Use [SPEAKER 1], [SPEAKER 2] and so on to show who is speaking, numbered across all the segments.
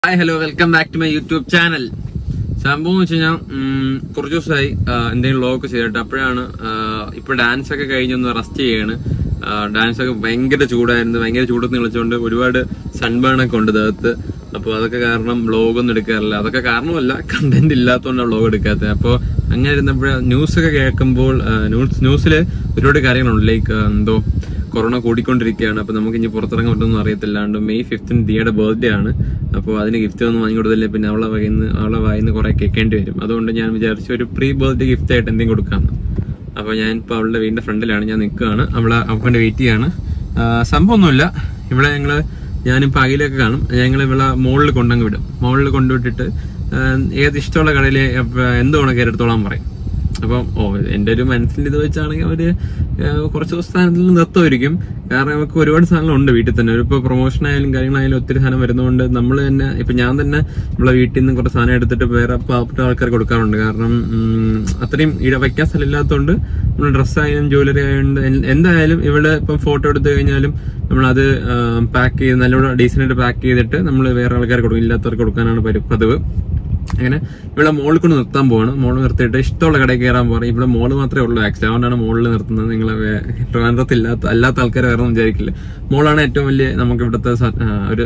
[SPEAKER 1] Hi hello welcome back to my YouTube channel സംഭവം എന്ന് വെച്ച് കഴിഞ്ഞാൽ കുറച്ച് ദിവസമായി ആ, എന്തെങ്കിലും വ്ളോഗ് ചെയ്തിട്ട് അപ്പോഴാണ് ആ, ഇപ്പൊ ഡാൻസ് ഒക്കെ കഴിഞ്ഞൊന്ന് റെസ്റ്റ് ചെയ്യാണ് ഡാൻസ് ഒക്കെ ഭയങ്കര ചൂടായിരുന്നു ഭയങ്കര ചൂടത്ത് കളിച്ചുകൊണ്ട് ഒരുപാട് സൺബേൺ ഒക്കെ ഉണ്ട് ദേഹത്ത് അപ്പോൾ അതൊക്കെ കാരണം വ്ളോഗ് ഒന്നും എടുക്കാറില്ല അതൊക്കെ കാരണമല്ല കണ്ടന്റ് ഇല്ലാത്തതുകൊണ്ടാണ് വ്ളോഗ് എടുക്കാത്തത് അപ്പോൾ അങ്ങനെ ഇരുന്നപ്പോൾ ന്യൂസ് ഒക്കെ കേൾക്കുമ്പോൾ ന്യൂസ് ന്യൂസിൽ ഒരുപാട് കാര്യങ്ങളുണ്ട് ലൈക്ക് എന്തോ കൊറോണ കൂടിക്കൊണ്ടിരിക്കുകയാണ് അപ്പൊ നമുക്ക് ഇനി പുറത്തിറങ്ങാൻ പറ്റുമെന്ന് അറിയത്തില്ലാണ്ട് മെയ് ഫിഫ്റ്റീൻ ദിയുടെ ബർത്ത്ഡേ ആണ് അപ്പോൾ അതിന് ഗിഫ്റ്റ് ഒന്നും വാങ്ങി കൊടുത്തില്ലേ പിന്നെ അവളെ വകയിന്ന് അവളെ വായിന്ന് കുറെ കേൾക്കേണ്ടി വരും അതുകൊണ്ട് ഞാൻ വിചാരിച്ചു ഒരു പ്രീ ബർത്ത്ഡേ ഗിഫ്റ്റ് ആയിട്ട് എന്തെങ്കിലും കൊടുക്കാമെന്ന് അപ്പോൾ ഞാൻ ഇപ്പോൾ അവളുടെ വീടിന്റെ ഫ്രണ്ടിലാണ് ഞാൻ നിൽക്കുകയാണ് അവളെ അവൾക്ക് വേണ്ടി വെയിറ്റ് ചെയ്യാണ് ആ, സംഭവമൊന്നുമില്ല ഇവിടെ ഞങ്ങള് ഞാനിപ്പോൾ അഖിലൊക്കെ കാണും ഞങ്ങൾ ഇവിടെ മുകളിൽ കൊണ്ടങ്ങ് വിടും മുകളിൽ കൊണ്ടുവിട്ടിട്ട് ആ, ഏത് ഇഷ്ടമുള്ള കടയിൽ എന്ത് വേണം കയറി എടുത്തോളാൻ പറയും അപ്പം ഓ എന്റെ ഒരു മനസ്സിൽ ഇത് വെച്ചാണെങ്കിൽ അവര് ഏഹ്, കുറച്ച് സ്ഥാനത്തിൽ നിർത്തുമായിരിക്കും കാരണം നമുക്ക് ഒരുപാട് സാധനങ്ങളുണ്ട് വീട്ടിൽ തന്നെ ഇപ്പൊ പ്രൊമോഷൻ ആയാലും കാര്യങ്ങളായാലും ഒത്തിരി സാധനം വരുന്നതുകൊണ്ട് നമ്മൾ തന്നെ ഇപ്പൊ ഞാൻ തന്നെ നമ്മളെ വീട്ടിൽ നിന്ന് കുറച്ച് സാധനം എടുത്തിട്ട് വേറെ പാവപ്പെട്ട ആൾക്കാർക്ക് കൊടുക്കാറുണ്ട് കാരണം ഉം, അത്രയും ഇട വയ്ക്കാൻ സ്ഥലം ഇല്ലാത്തതുകൊണ്ട് നമ്മൾ ഡ്രസ്സ് ആയാലും ജ്വല്ലറി ആയാലും എൻ- എന്തായാലും ഇവിടെ ഇപ്പം ഫോട്ടോ എടുത്തു കഴിഞ്ഞാലും നമ്മളത് പാക്ക് ചെയ്ത് നല്ലോണം ഡീസൻ്റ് ആയിട്ട് പാക്ക് ചെയ്തിട്ട് നമ്മൾ വേറെ ആൾക്കാർക്ക് കൊടുക്കും ഇല്ലാത്തവർക്ക് കൊടുക്കാനാണ് പരി- പതിവ് അങ്ങനെ ഇവിടെ മോളിൽ കൊണ്ട് നിർത്താൻ പോവാണ് മോള് നിർത്തിയിട്ട് ഇഷ്ടമുള്ള കടയിൽ കയറാൻ പോകണം ഇവിടെ മോള് മാത്രമേ ഉള്ളൂ ആക്ച്വലി അതുകൊണ്ടാണ് മോളിൽ നിർത്തുന്നത് നിങ്ങൾ ട്രിവാൻഡ്രത്ത് ഇല്ലാത്ത അല്ലാത്ത ആൾക്കാർ വേറെ ഒന്നും വിചാരിക്കില്ല മോളാണ് ഏറ്റവും വലിയ നമുക്ക് ഇവിടുത്തെ സ- ആ, ഒരു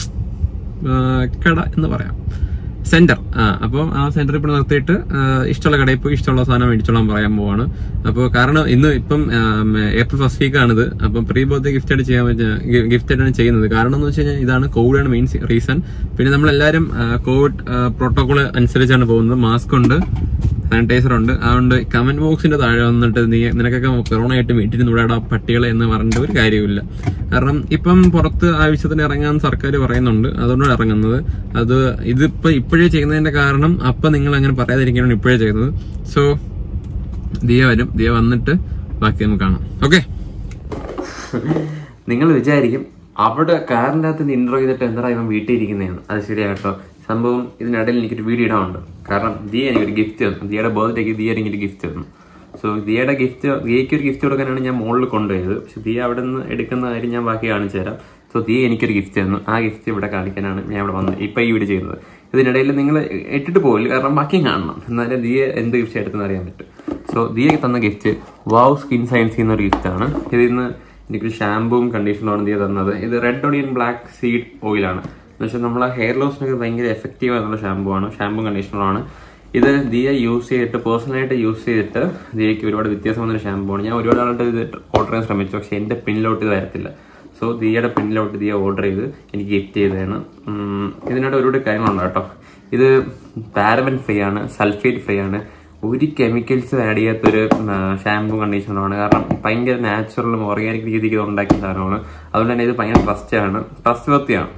[SPEAKER 1] ആ, കട എന്ന് പറയാം സെന്റർ ആ അപ്പോൾ ആ സെന്ററിൽ ഇപ്പോൾ നിർത്തിയിട്ട് ആ, ഇഷ്ടമുള്ള കടയിൽ പോയി ഇഷ്ടമുള്ള സാധനം മേടിച്ചോളാൻ പറയാൻ പോവാണ് അപ്പോൾ കാരണം ഇന്ന് ഇപ്പം ആ, ഏപ്രിൽ ഫസ്റ്റ് വീക്ക് ആണിത് അപ്പം പ്രീ ബർത്ത്ഡേ ഗിഫ്റ്റ് ആയിട്ട് ചെയ്യാൻ പറ്റുക ഗിഫ്റ്റ് ആയിട്ടാണ് ചെയ്യുന്നത് കാരണം എന്ന് വെച്ച് കഴിഞ്ഞാൽ ഇതാണ് കോവിഡ് ആണ് മെയിൻ റീസൺ പിന്നെ നമ്മളെല്ലാവരും കോവിഡ് പ്രോട്ടോകോൾ അനുസരിച്ചാണ് പോകുന്നത് മാസ്ക് ഉണ്ട് സാനിറ്റൈസർ ഉണ്ട് അതുകൊണ്ട് കമന്റ് ബോക്സിന്റെ താഴെ വന്നിട്ട് നീ നിനക്കൊക്കെ കൊറോണ ആയിട്ട് വീട്ടിൽ വിടാടാ പട്ടികളെ എന്ന് പറഞ്ഞിട്ട് ഒരു കാര്യമില്ല കാരണം ഇപ്പം പുറത്ത് ആവശ്യത്തിന് ഇറങ്ങാൻ സർക്കാർ പറയുന്നുണ്ട് അതുകൊണ്ടാണ് ഇറങ്ങുന്നത് അത് ഇതിപ്പോ ഇപ്പോഴേ ചെയ്യുന്നതിന്റെ കാരണം അപ്പൊ നിങ്ങൾ അങ്ങനെ പറയാതിരിക്കാനാണ് ഇപ്പോഴേ ചെയ്യുന്നത് സോ ദിയ വരും ദിയ വന്നിട്ട് ബാക്കി നമുക്ക് കാണാം ഓക്കെ നിങ്ങൾ വിചാരിക്കും അവിടെ കാറിൻ്റെ അകത്ത് ഇന്റർവ്യൂ ചെയ്തിട്ട് എന്താ ഇവൻ വീട്ടിൽ ഇരിക്കുന്നതാണ് അത് ശരിയാട്ടോ സംഭവം ഇതിനിടയിൽ എനിക്കൊരു വീഡിയോ ഇടാനുണ്ട് കാരണം ദിയ എനിക്കൊരു ഗിഫ്റ്റ് തന്നു ദിയയുടെ ബർത്ത്ഡേക്ക് ദിയ എനിക്കൊരു ഗിഫ്റ്റ് തന്നു സോ ദിയയുടെ ഗിഫ്റ്റ് ദിയയ്ക്ക് ഒരു ഗിഫ്റ്റ് കൊടുക്കാനാണ് ഞാൻ മുകളിൽ കൊണ്ടുപോയത് പക്ഷെ ദിയ അവിടെ നിന്ന് എടുക്കുന്ന കാര്യം ഞാൻ ബാക്കി കാണിച്ചു തരാം സോ ദിയ എനിക്കൊരു ഗിഫ്റ്റ് തന്നു ആ ഗിഫ്റ്റ് ഇവിടെ കാണിക്കാനാണ് ഞാൻ ഇവിടെ വന്നത് ഇപ്പൊ ഈ വീഡിയോ ചെയ്യുന്നത് ഇതിനിടയിൽ നിങ്ങൾ ഇട്ടിട്ട് പോകില്ല കാരണം ബാക്കിയും കാണണം എന്നാലേ ദിയ എന്ത് ഗിഫ്റ്റ് എടുത്തെന്ന് അറിയാൻ പറ്റും സോ ദിയ തന്ന ഗിഫ്റ്റ് വാവ് സ്കിൻ സയൻസ് എന്നൊരു ഗിഫ്റ്റാണ് ഇതിൽ നിന്ന് എനിക്ക് ഷാമ്പുവും കണ്ടീഷണറും ദിയ തന്നത് ഇത് റെഡ് ഒണിയൻ ബ്ലാക്ക് സീഡ് ഓയിലാണ് എന്നുവെച്ചാൽ നമ്മളെ ഹെയർ ലോസിനൊക്കെ ഭയങ്കര എഫക്റ്റീവ് ആയിട്ടുള്ള ഷാമ്പു ആണ് ഷാമ്പും കണ്ടീഷണറുമാണ് ഇത് ദിയ യൂസ് ചെയ്തിട്ട് പേഴ്സണലായിട്ട് യൂസ് ചെയ്തിട്ട് ദിയയ്ക്ക് ഒരുപാട് വ്യത്യാസം വന്നൊരു ഷാമ്പു ആണ് ഞാൻ ഒരുപാട് ആളുടെ ഇത് ഓർഡർ ചെയ്യാൻ ശ്രമിച്ചു പക്ഷെ എന്റെ പിന്നിലോട്ട് ഇത് വരത്തില്ല സോ ദിയയുടെ പിന്നിലോട്ട് ദിയ ഓർഡർ ചെയ്ത് എനിക്ക് ഗിഫ്റ്റ് ചെയ്തതാണ് ഉം, ഇതിനോട് ഒരുപാട് കാര്യങ്ങളുണ്ട് കേട്ടോ ഇത് പാരബൻ ഫ്രീ ആണ് സൾഫേറ്റ് ഫ്രീ ആണ് ഒരു കെമിക്കൽസ് ആഡ് ചെയ്യാത്തൊരു ഷാമ്പു കണ്ടീഷണറാണ് കാരണം ഭയങ്കര നാച്ചുറലും ഓർഗാനിക് രീതിക്ക് ഉണ്ടാക്കിയ സാധനമാണ് അതുകൊണ്ട് തന്നെ ഇത് ഭയങ്കര ട്രസ്റ്റ് ആണ് ട്രസ്റ്റ് വർത്തിയാണ്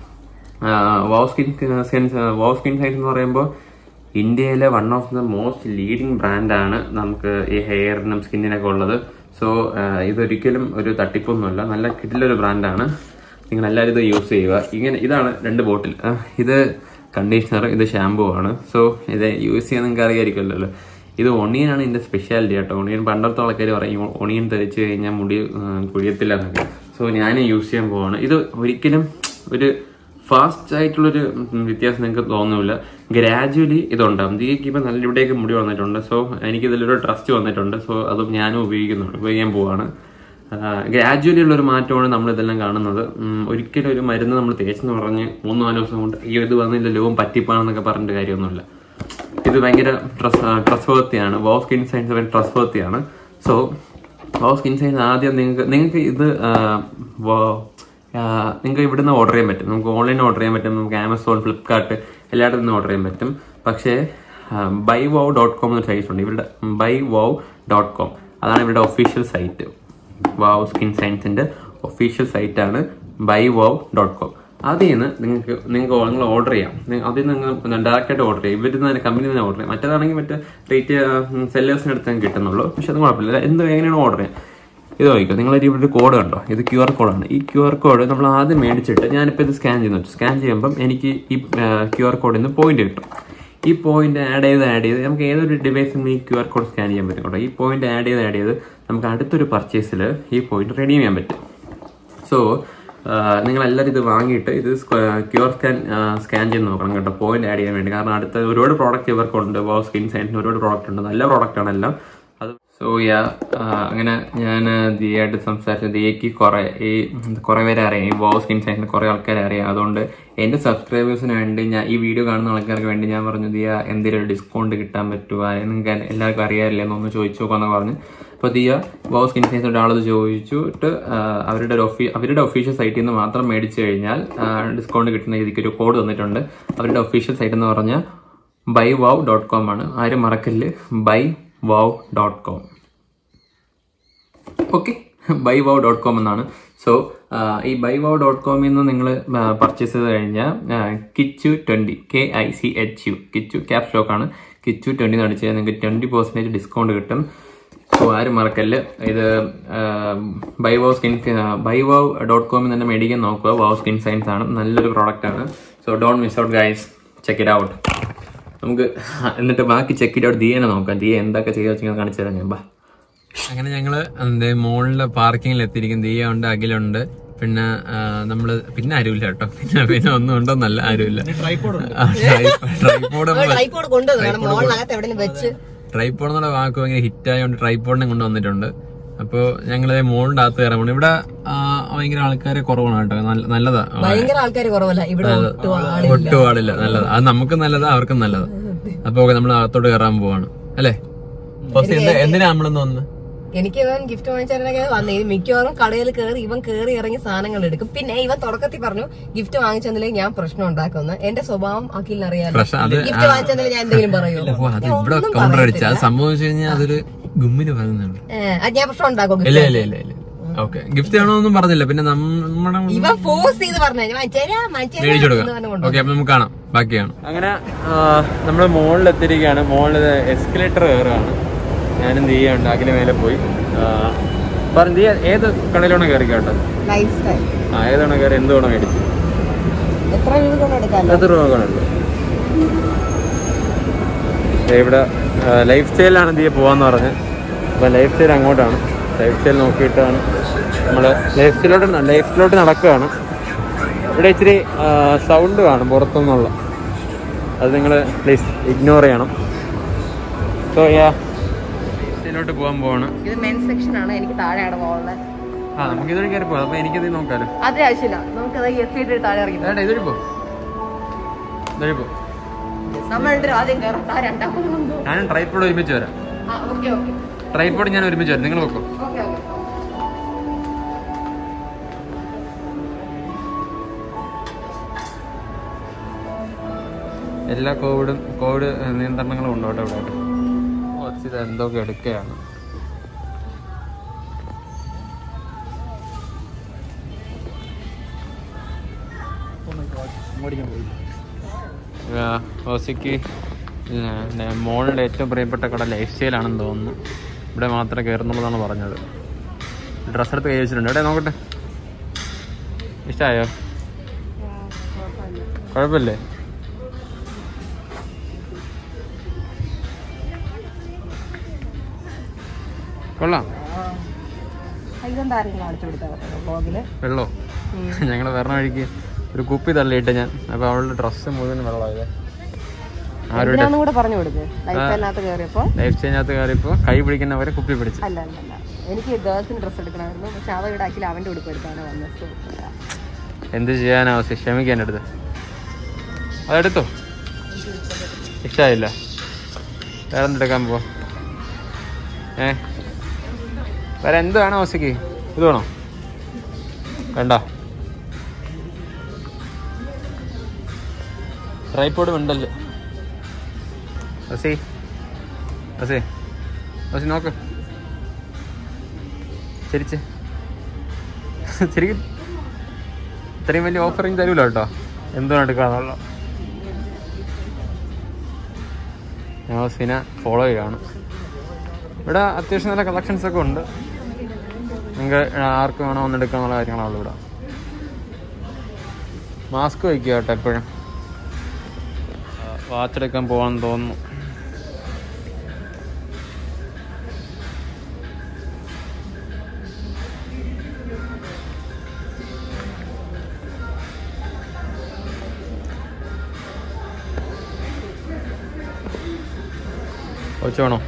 [SPEAKER 1] wow skin science wow skin science എന്ന് പറയുമ്പോൾ ഇന്ത്യയിലെ one of the most leading ബ്രാൻഡാണ് നമുക്ക് ഈ ഹെയറിനും സ്കിന്നിനൊക്കെ ഉള്ളത് സോ ഇതൊരിക്കലും ഒരു തട്ടിപ്പൊന്നുമല്ല നല്ല കിട്ടിലൊരു ബ്രാൻഡാണ് നിങ്ങൾ എല്ലാവരും ഇത് യൂസ് ചെയ്യുക ഇങ്ങനെ ഇതാണ് രണ്ട് ബോട്ടിൽ ഇത് കണ്ടീഷണർ ഇത് ഷാമ്പു ആണ് സോ ഇത് യൂസ് ചെയ്യാൻ നിങ്ങൾക്ക് അറിയാമായിരിക്കുമല്ലോ ഇത് ഒണിയനാണ് ഇതിന്റെ സ്പെഷ്യാലിറ്റി കേട്ടോ ഒണിയൻ പണ്ടത്തെ ആൾക്കാർ പറയും ഒണിയൻ തെളിച്ച് കഴിഞ്ഞാൽ മുടി ആ, കുഴിയത്തില്ല എന്നൊക്കെ സോ ഞാൻ യൂസ് ചെയ്യാൻ പോവാണ് ഇത് ഒരിക്കലും ഒരു ഫാസ്റ്റ് ആയിട്ടുള്ളൊരു ഉം, വ്യത്യാസം നിങ്ങൾക്ക് തോന്നില്ല ഗ്രാജുവലി ഇതുണ്ടാകും ഇതിലേക്ക് ഇപ്പം നല്ല ഇവിടേക്ക് മുടി വന്നിട്ടുണ്ട് സോ എനിക്ക് ഇതിലൊരു ട്രസ്റ്റ് വന്നിട്ടുണ്ട് സോ അതും ഞാനും ഉപയോഗിക്കുന്നുണ്ട് ഉപയോഗിക്കാൻ പോവാണ് ഗ്രാജുവലി ഉള്ള ഒരു മാറ്റമാണ് നമ്മൾ ഇതെല്ലാം കാണുന്നത് ഉം, ഒരിക്കലും ഒരു മരുന്ന് നമ്മൾ തേച്ചെന്ന് പറഞ്ഞ് മൂന്ന് നാല് ദിവസം കൊണ്ട് ഈ ഇത് വന്നില്ലല്ലോ പറ്റിപ്പാണെന്നൊക്കെ പറഞ്ഞിട്ട് കാര്യമൊന്നുമില്ല ഇത് ഭയങ്കര ട്രസ് ട്രസ്റ്റ് വർത്തിയാണ് വോ സ്കിൻ സയൻസ് ഭയങ്കര ട്രസ്റ്റ് വർത്തിയാണ് സോ വോ സ്കിൻ സയൻസ് ആദ്യം നിങ്ങൾക്ക് നിങ്ങൾക്ക് ഇത് ആ, വോ- ആ, നിങ്ങൾക്ക് ഇവിടുന്ന് ഓർഡർ ചെയ്യാൻ പറ്റും നമുക്ക് ഓൺലൈൻ ഓർഡർ ചെയ്യാൻ പറ്റും നമുക്ക് ആമസോൺ ഫ്ലിപ്കാർട്ട് എല്ലായിടത്തും നിന്ന് ഓർഡർ ചെയ്യാൻ പറ്റും പക്ഷേ ബൈ വോ ഡോട്ട് കോം എന്നൊരു സൈറ്റ് ഉണ്ട് ഇവരുടെ ബൈ വോ ഡോട്ട് കോം അതാണ് ഇവരുടെ ഒഫീഷ്യൽ സൈറ്റ് വാവ് സ്കിൻ സയൻസിന്റെ ഒഫീഷ്യൽ സൈറ്റ് ആണ് ബൈ വാവ് ഡോട്ട് കോം അതിൽ നിന്ന് നിങ്ങൾക്ക് നിങ്ങൾക്ക് നിങ്ങൾ ഓർഡർ ചെയ്യാം നി- അതിൽ നിന്ന് നിങ്ങൾ ഡയറക്റ്റ് ആയിട്ട് ഓർഡർ ചെയ്യാം ഇവരിൽ നിന്ന് കമ്പനി തന്നെ ഓർഡർ ചെയ്യാം മറ്റേതാണെങ്കിൽ മറ്റേ റേറ്റ് സെല്ലേഴ്സിന് അടുത്ത് കിട്ടുന്നുള്ളൂ പക്ഷെ അത് കുഴപ്പമില്ല എന്ത് എങ്ങനെയാണ് ഓർഡർ ചെയ്യാം ഇത് നോക്കിക്കോ നിങ്ങൾ ഇവിടെ ഒരു കോഡ് കണ്ടോ ഇത് ക്യു ആർ കോഡാണ് ഈ ക്യു ആർ കോഡ് നമ്മൾ ആദ്യം മേടിച്ചിട്ട് ഞാനിപ്പോൾ ഇത് സ്കാൻ ചെയ്യുന്നു സ്കാൻ ചെയ്യുമ്പം എനിക്ക് ഈ ക്യു ആർ കോഡിൽ നിന്ന് പോയിന്റ് കിട്ടും ഈ പോയിന്റ് ആഡ് ചെയ്ത് ആഡ് ചെയ്ത് നമുക്ക് ഏതൊരു ഡിവൈസിലും ഈ ക്യു ആർ കോഡ് സ്കാൻ ചെയ്യാൻ പറ്റും കേട്ടോ ഈ പോയിന്റ് ആഡ് ചെയ്ത് ആഡ് ചെയ്ത് നമുക്ക് അടുത്തൊരു പർച്ചേസിൽ ഈ പോയിന്റ് റെഡീം ചെയ്യാൻ പറ്റും സോ നിങ്ങൾ എല്ലാവരും ഇത് വാങ്ങിയിട്ട് ഇത് ക്യൂർ സ്കാൻ സ്കാൻ ചെയ്ത് നോക്കണം കേട്ടോ പോയിന്റ് ആഡ് ചെയ്യാൻ വേണ്ടി കാരണം അടുത്ത ഒരുപാട് പ്രോഡക്റ്റ് ഇവർക്കുണ്ട് വോ സ്കിൻ സയൻസിന് ഒരുപാട് പ്രോഡക്റ്റ് ഉണ്ട് നല്ല പ്രോഡക്റ്റ് ആണ് എല്ലാം അത് സോ യാ അങ്ങനെ ഞാൻ ദിയായിട്ട് സംസാരിച്ചു ദിയയ്ക്ക് കുറെ ഈ കുറെ പേരെ അറിയാം ഈ വോ സ്കിൻ സയൻസിന് കുറെ ആൾക്കാരെ അറിയാം അതുകൊണ്ട് എന്റെ സബ്സ്ക്രൈബേഴ്സിന് വേണ്ടി ഞാൻ ഈ വീഡിയോ കാണുന്ന ആൾക്കാർക്ക് വേണ്ടി ഞാൻ പറഞ്ഞു ദിയ എന്തെങ്കിലും ഒരു ഡിസ്കൗണ്ട് കിട്ടാൻ പറ്റുമോ നിങ്ങൾക്ക് എല്ലാവർക്കും അറിയാറില്ലേ എന്നൊന്ന് ചോദിച്ചു നോക്കാന്ന് പറഞ്ഞു അപ്പോൾ ദിയ വോ സ്കിൻ സയൻസ് ഒരാളത് ചോദിച്ചിട്ട് ആ, അവരുടെ ഒരു ഒഫീ അവരുടെ ഒഫീഷ്യൽ സൈറ്റിൽ നിന്ന് മാത്രം മേടിച്ചു കഴിഞ്ഞാൽ ഡിസ്കൗണ്ട് കിട്ടുന്ന രീതിക്ക് ഒരു കോഡ് തന്നിട്ടുണ്ട് അവരുടെ ഒഫീഷ്യൽ സൈറ്റ് എന്ന് പറഞ്ഞാൽ ബൈ വൗ ഡോട്ട് കോം ആണ് ആരും മറക്കല്ല് buy wow dot com okay buy wow dot com എന്നാണ് സോ ഈ ബൈ വൗ ഡോട്ട് കോമിൽ നിന്ന് നിങ്ങൾ പർച്ചേസ് ചെയ്ത് കഴിഞ്ഞാൽ Kichu twenty K I C H U Kichu caps സ്റ്റോക്ക് ആണ് കിച്ചു ട്വൻറ്റി എന്ന് അടിച്ചാൽ നിങ്ങൾക്ക് ട്വൻറ്റി പെർസെൻറ്റേജ് ഡിസ്കൗണ്ട് കിട്ടും സോ ആരും മറക്കല്ല് ഇത് buy wow skin buy wow dot കോമിൽ തന്നെ മേടിക്കാൻ നോക്കുക വൗ സ്കിൻ സയൻസ് ആണ് നല്ലൊരു പ്രോഡക്റ്റ് ആണ് so don't miss out guys check it out നമുക്ക് എന്നിട്ട് ബാക്കി ചെക്ക് ഇറ്റ് ഔട്ട് ദിയനെ നോക്കാം ദിയ എന്തൊക്കെ ചെയ്തു വെച്ചാൽ കാണിച്ചു തരാം ഞാൻ ബാ
[SPEAKER 2] അങ്ങനെ ഞങ്ങള് എന്തേ മോളിലെ പാർക്കിങ്ങിൽ എത്തിയിരിക്കും ദിയ ഉണ്ട് അഖിലുണ്ട് പിന്നെ ആ, നമ്മള് പിന്നെ ആരുമില്ല കേട്ടോ പിന്നെ പിന്നെ ഒന്നും ഉണ്ടോന്നല്ല ആരുമില്ല ട്രൈപോഡ്
[SPEAKER 3] ട്രൈപ്പോഡ് കൊണ്ടുവന്നു മോളിനകത്ത് എവിടെയും വെച്ച്
[SPEAKER 2] ട്രൈപോഡ് എന്നുള്ള വാക്ക് ഭയങ്കര ഹിറ്റ് ആയതുകൊണ്ട് ട്രൈപോഡിനെ കൊണ്ടുവന്നിട്ടുണ്ട് അപ്പോ ഞങ്ങള് മോളിന്റെ അകത്ത് കയറാൻ പോണു ഇവിടെ ആ, ഭയങ്കര ആൾക്കാരെ കുറവാണ് കേട്ടോ നല്ല- നല്ലതാ
[SPEAKER 3] ഭയങ്കര ആൾക്കാർ കുറവല്ല ഇവിടെ ഒട്ടും ആളില്ല
[SPEAKER 2] ഒട്ടും പാടില്ല നല്ലതാ അത് നമുക്കും നല്ലതാ അവർക്കും നല്ലതാ അപ്പൊ ഓക്കെ നമ്മൾ അകത്തോട്ട് കയറാൻ പോവാണ് അല്ലേ ഫസ്റ്റ് എന്താ എന്തിനാ നമ്മളിന്ന് വന്ന്
[SPEAKER 3] എനിക്ക് ഇവൻ ഗിഫ്റ്റ് വാങ്ങിച്ചാലൊക്കെ വന്നു ഇത് മിക്കവാറും കടയിൽ കയറി ഇവൻ കയറി ഇറങ്ങി സാധനങ്ങൾ എടുക്കും പിന്നെ ഇവൻ തുടക്കത്തിൽ പറഞ്ഞു ഗിഫ്റ്റ് വാങ്ങിച്ചെന്നില്ലെങ്കിൽ ഞാൻ പ്രശ്നം ഉണ്ടാക്കുമെന്ന് എന്റെ സ്വഭാവം അഖിലിന് അറിയാലോ
[SPEAKER 2] പ്രശ്നം അത്
[SPEAKER 3] ഗിഫ്റ്റ് വാങ്ങിച്ചെന്നില്ല ഞാൻ എന്തെങ്കിലും പറയൂ
[SPEAKER 2] ഓ അത് ഇവിടെ കൗണ്ടർ അടിച്ച അത് സംഭവിച്ചു കഴിഞ്ഞാൽ അതൊരു ഗുമ്മിന് പറയുന്നുണ്ട്
[SPEAKER 3] അത് ഞാൻ പ്രശ്നം ഉണ്ടാക്കും
[SPEAKER 2] ഇല്ല ഇല്ല ഇല്ല ഇല്ല ഓക്കെ ഗിഫ്റ്റ് ആണോന്നും പറഞ്ഞില്ല പിന്നെ നമ്മുടെ
[SPEAKER 3] ഇവൻ ഫോഴ്സ് ചെയ്ത് പറഞ്ഞു മറ്റേരാ
[SPEAKER 2] മേടിച്ചു കൊടുക്കാം ഓക്കെ അപ്പൊ നമുക്ക് കാണാം ബാക്കിയാണ് അങ്ങനെ നമ്മൾ മുകളിൽ എത്തിയിരിക്കുകയാണ് മുകളിൽ എസ്കലേറ്റർ കയറുകയാണ് ഞാനും തീയ ഉണ്ട് അഖില മേലെ പോയി പറഞ്ഞു തീയ ഏത് കടയിലാണ് കയറി കേട്ടോ
[SPEAKER 3] ലൈഫ് സ്റ്റൈൽ
[SPEAKER 2] ആ ഏതാണ് കയറി എന്ത് വേണം മേടിച്ചു
[SPEAKER 3] എത്ര രൂപ കൊണ്ട് എടുക്കാമല്ലോ
[SPEAKER 2] എത്ര രൂപ ഉണ്ട് ഇവിടെ ലൈഫ് സ്റ്റൈലാണ് തീയ പോവാന്ന് പറഞ്ഞ് അപ്പം ലൈഫ് സ്റ്റൈൽ അങ്ങോട്ടാണ് ലൈഫ് സ്റ്റൈൽ നോക്കിയിട്ടാണ് നമ്മൾ ലൈഫ് സ്റ്റൈലോട്ട് ലൈഫ് സ്റ്റൈലോട്ട് നടക്കുകയാണ് ഇവിടെ ഇച്ചിരി സൗണ്ട് കാണും പുറത്തുനിന്നുള്ള അത് നിങ്ങൾ പ്ലീസ് ഇഗ്നോർ ചെയ്യണം സോ യാ സ്റ്റൈലോട്ട് പോകാൻ പോവാണ്
[SPEAKER 3] ഇത് മെൻസ് സെക്ഷൻ ആണ് എനിക്ക് താഴെയാണ് പോകുന്നത്
[SPEAKER 2] ആ നമുക്ക് ഇതുവഴി കയറി പോകാം അപ്പോൾ എനിക്കിത് നോക്കാമല്ലോ
[SPEAKER 3] അത് ആവശ്യമില്ല നമുക്കത് എത്തിയിട്ട് താഴെ ഇറങ്ങി
[SPEAKER 2] ഏട്ടാ ഇതുവഴി പോ ഇതുവഴി പോ
[SPEAKER 3] നമ്മൾ ആദ്യം കയറാം ആ രണ്ടാമത് കൊണ്ടു
[SPEAKER 2] ഞാനും ട്രൈപ്പോഡ് ഒരുമിച്ച് വരാം
[SPEAKER 3] ആ ഓക്കെ ഓക്കെ
[SPEAKER 2] ട്രൈപ്പോഡ് ഞാൻ ഒരുമിച്ച് വരാം നിങ്ങൾ വെക്കോ
[SPEAKER 3] ഓക്കെ ഓക്കെ
[SPEAKER 2] എല്ലാ കോവിഡും കോവിഡ് നിയന്ത്രണങ്ങളും ഉണ്ട് കേട്ടോ ഇവിടെ കുറച്ച് ഇത് എന്തൊക്കെ എടുക്കുകയാണ് ഓസിക്ക് മോളിൻ്റെ ഏറ്റവും പ്രിയപ്പെട്ട കട ലൈഫ് സ്റ്റൈലാണെന്ന് തോന്നുന്നു ഇവിടെ മാത്രമേ കയറുന്നുള്ളതാണ് പറഞ്ഞത് ഡ്രസ്സ് എടുത്ത് കൈ വെച്ചിട്ടുണ്ട് എവിടെ നോക്കട്ടെ ഇഷ്ടമായോ കുഴപ്പമില്ലേ കൊള്ളാം
[SPEAKER 3] ഇതെന്താ ആരെങ്കിലും കാണിച്ചു കൊടുത്താൽ ബ്ലോഗില്
[SPEAKER 2] വെള്ളോ ഞങ്ങൾ വരണ വഴിക്ക് ഒരു കുപ്പി തള്ളിയിട്ട് ഞാൻ അപ്പൊ അവളുടെ ഡ്രസ്സ് മുഴുവൻ വെള്ളമായത് ആരുടെ
[SPEAKER 3] ഇതിനാന്നും കൂടെ പറഞ്ഞു കൊടുക്ക് ലൈഫ് സ്റ്റൈലിനകത്ത് കയറിയപ്പോ
[SPEAKER 2] ലൈഫ് സ്റ്റൈലിനകത്ത് കയറിയപ്പോ കൈ പിടിക്കുന്നവരെ കുപ്പി പിടിച്ച്
[SPEAKER 3] അല്ല അല്ല അല്ല എനിക്ക് ഗേൾസിന് ഡ്രസ്സ് എടുക്കണമായിരുന്നു പക്ഷെ അവ ഇവിടെ ആക്കില്ല അവന്റെ ഉടുപ്പ് എടുത്താണ് വന്നത് So,
[SPEAKER 2] എന്ത് ചെയ്യാനാ ആവശ്യം ക്ഷമിക്കാൻ എടുത്ത് അതെടുത്തോ ഇഷ്ടമായില്ല വേറെ എന്തെടുക്കാൻ പോവാ ഏ വേറെ എന്ത് വേണം ഓസിക്ക് ഇത് വേണോ വേണ്ട ട്രൈപ്പോഡ് ഉണ്ടല്ലോ ഓസി ഓസി ഓസി നോക്ക് ചിരിച്ച് ശരിക്കും ഇത്രയും വലിയ ഓഫറിങ് തരൂല കേട്ടോ എന്തും എടുക്കാന്നുള്ള ഞാൻ ഫോളോ ചെയ്യാണ് ഇവിടെ അത്യാവശ്യം നല്ല കളക്ഷൻസ് ഒക്കെ ഉണ്ട് നിങ്ങൾക്ക് ആർക്ക് വേണോ ഒന്ന് എടുക്കാന്നുള്ള കാര്യങ്ങളാണ് ഇവിടെ മാസ്ക് വയ്ക്കുക കേട്ടോ എപ്പോഴും വാച്ച് എടുക്കാൻ പോകാൻ തോന്നുന്നു കൊച്ചുവേണോ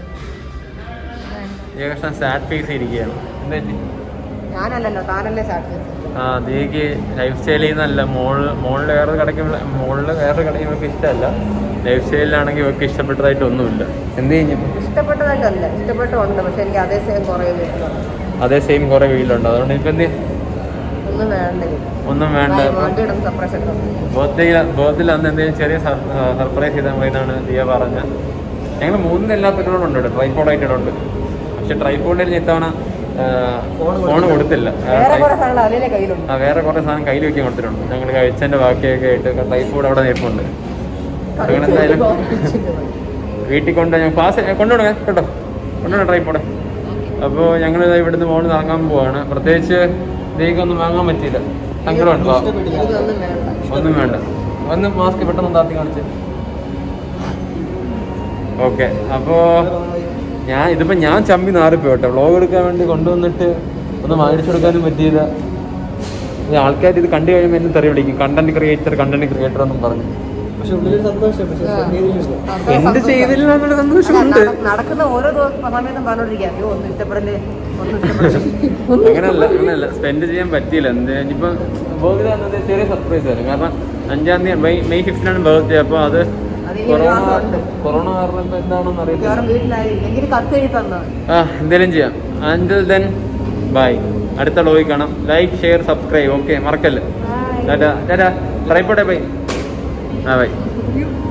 [SPEAKER 2] ഏകദേശം സാറ്റ് ഫേസ് ഇരിക്കുകയാണ് എന്താ പറ്റി?
[SPEAKER 3] ഞാനല്ലല്ലോ താനല്ലേ സാക്ഷി
[SPEAKER 2] ആ ദീക്ക് ലൈഫ് സ്റ്റൈലിൽ നിന്നല്ല മോള് മോളിൽ വേറെ കടയ്ക്ക് മോളിൽ വേറെ കടയ്ക്ക് ഇവർക്ക് ഇഷ്ടമല്ല ലൈഫ് സ്റ്റൈലിലാണെങ്കിൽ ഇവർക്ക് ഇഷ്ടപ്പെട്ടതായിട്ടൊന്നുമില്ല എന്ത് കഴിഞ്ഞപ്പോൾ
[SPEAKER 3] ഇഷ്ടപ്പെട്ടതായിട്ടല്ല ഇഷ്ടപ്പെട്ടുണ്ട് പക്ഷെ എനിക്ക് അതേ സെയിം കുറേ വീട്ടിലുണ്ട്
[SPEAKER 2] അതേ സെയിം കുറേ വീട്ടിലുണ്ട് അതുകൊണ്ട് ഇപ്പം എന്ത്
[SPEAKER 3] ഒന്നും വേണ്ട
[SPEAKER 2] ഒന്നും വേണ്ട
[SPEAKER 3] വണ്ടി ഇടുന്ന സെപ്പറേഷൻ
[SPEAKER 2] ബർത്ത്ഡേയിൽ ബർത്ത്ഡേയിൽ അന്ന് എന്തെങ്കിലും ചെറിയ സർപ്രൈസ് ചെയ്താൽ മതി എന്നാണ് ദിയ പറഞ്ഞ ഞങ്ങൾ മൂന്നിന് എല്ലാത്തിനോടും ഉണ്ട് ഇവിടെ ട്രൈപ്പോഡായിട്ടുണ്ട് പക്ഷെ ട്രൈപ്പോഡിൽ ഇത്തവണ ഫോൺ കൊടുത്തില്ല
[SPEAKER 3] വേറെ കുറെ സാധനങ്ങൾ അതിലെ കയ്യിലുണ്ട്
[SPEAKER 2] ആ വേറെ കുറേ സാധനം കയ്യിൽ വെക്കാൻ കൊടുത്തിട്ടുണ്ട് ഞങ്ങൾ കഴിച്ചതിന്റെ ബാക്കിയൊക്കെ ആയിട്ട് ട്രൈപ്പോഡ് അവിടെ നിൽപ്പുണ്ട് ഞങ്ങൾ എന്തായാലും വീട്ടിൽ കൊണ്ട് ഞാൻ ക്ലാസ് കൊണ്ടുപോകണേ കേട്ടോ കൊണ്ടുപോകണം ട്രൈപ്പോടെ അപ്പോൾ ഞങ്ങൾ ഇവിടുന്ന് മോളിൽ ഇറങ്ങാൻ പോവാണ് പ്രത്യേകിച്ച് ഇതിലേക്കൊന്നും വാങ്ങാൻ പറ്റിയില്ല സങ്കടമുണ്ടോ
[SPEAKER 3] എനിക്കൊന്നും വേണ്ട
[SPEAKER 2] ഒന്നും വേണ്ട ഒന്ന് മാസ്ക് പെട്ടെന്ന് താത്തി കാണിച്ച് ഓക്കെ അപ്പോ ഞാൻ ഇതിപ്പോ ഞാൻ ചമ്പി നാറിപ്പോ കേട്ടോ വ്ളോഗ് എടുക്കാൻ വേണ്ടി കൊണ്ടുവന്നിട്ട് ഒന്ന് മേടിച്ചു കൊടുക്കാനും പറ്റിയില്ല ഈ ആൾക്കാർ ഇത് കണ്ടു കഴിയുമ്പോൾ എന്നെ തെറി വിളിക്കും കണ്ടന്റ് ക്രിയേറ്റർ കണ്ടന്റ് ക്രിയേറ്റർ എന്നും പറഞ്ഞു എന്ത് ചെയ്തില്ല എന്നുള്ള സന്തോഷമുണ്ട്
[SPEAKER 3] നട- നടക്കുന്ന ഓരോ ദിവസം സമയത്തും പറഞ്ഞോണ്ടിരിക്കുക അയ്യോ ഒന്നും ഇഷ്ടപ്പെടല്ലേ ഒന്നും ഇഷ്ടപ്പെടല്ലേ
[SPEAKER 2] അങ്ങനെയല്ല അങ്ങനെയല്ല സ്പെൻഡ് ചെയ്യാൻ പറ്റിയില്ല എന്ത് ഇനിയിപ്പം ബർത്ത്ഡേ എന്നത് ചെറിയ സർപ്രൈസ് ആയിരുന്നു കാരണം അഞ്ചാം തീയതി മെയ് മെയ് ഫിഫ്റ്റിനാണ് ബർത്ത്ഡേ അപ്പോൾ അത്
[SPEAKER 3] അതിന് ഒരു
[SPEAKER 2] കൊറോണ
[SPEAKER 3] മാസമുണ്ട്.
[SPEAKER 2] കൊറോണ കാരണം ഇപ്പം എന്താണെന്ന് അറിയത്തില്ല
[SPEAKER 3] മിക്കവാറും വീട്ടിലായി ഇല്ലെങ്കിൽ കത്ത് എഴുതി തന്നാ
[SPEAKER 2] ആ എന്തേലും ചെയ്യാം ആൻഡിൽ ദെൻ ബൈ അടുത്ത ലോയി കാണാം ലൈക്ക് ഷെയർ സബ്സ്ക്രൈബ് ഓക്കെ മറക്കല്ലേ ടാറ്റാ ടാറ്റാ ട്രൈപ്പോട്ടെ ബൈ ആ ബൈ
[SPEAKER 3] മതി